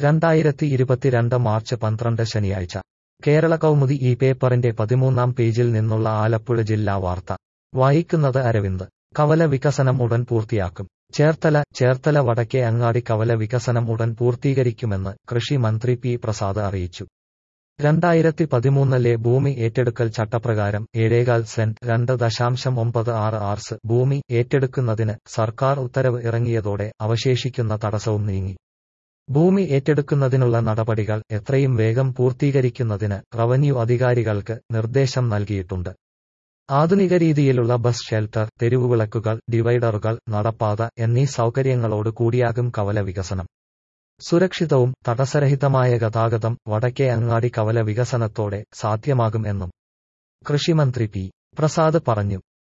രണ്ടായിരത്തി ഇരുപത്തിരണ്ട് മാർച്ച് പന്ത്രണ്ട് ശനിയാഴ്ച കേരള കൗമുദി ഈ പേപ്പറിന്റെ പതിമൂന്നാം പേജിൽ നിന്നുള്ള ആലപ്പുഴ ജില്ലാ വാർത്ത വായിക്കുന്നത് അരവിന്ദ് കവല വികസനം ഉടൻ പൂർത്തിയാക്കും ചേർത്തല ചേർത്തല വടക്കേ അങ്ങാടി കവല വികസനം ഉടൻ പൂർത്തീകരിക്കുമെന്ന് കൃഷി മന്ത്രി പി പ്രസാദ് അറിയിച്ചു രണ്ടായിരത്തി പതിമൂന്നിലെ ഭൂമി ഏറ്റെടുക്കൽ ചട്ടപ്രകാരം ഏഴേകാൽ സെന്റ് രണ്ട് ദശാംശം ഒമ്പത് ആറ് ആർസ് ഭൂമി ഏറ്റെടുക്കുന്നതിന് സർക്കാർ ഉത്തരവ് ഇറങ്ങിയതോടെ അവശേഷിക്കുന്ന തടസ്സവും നീങ്ങി ഭൂമി ഏറ്റെടുക്കുന്നതിനുള്ള നടപടികൾ എത്രയും വേഗം പൂർത്തീകരിക്കുന്നതിന് റവന്യൂ അധികാരികൾക്ക് നിർദ്ദേശം നൽകിയിട്ടുണ്ട് ആധുനിക രീതിയിലുള്ള ബസ് ഷെൽട്ടർ തെരുവുവിളക്കുകൾ ഡിവൈഡറുകൾ നടപ്പാത എന്നീ സൗകര്യങ്ങളോട് കൂടിയാകും കവല വികസനം സുരക്ഷിതവും തടസ്സരഹിതമായ ഗതാഗതം വടക്കേ അങ്ങാടി കവല വികസനത്തോടെ സാധ്യമാകും എന്നും കൃഷിമന്ത്രി പി പ്രസാദ് പറഞ്ഞു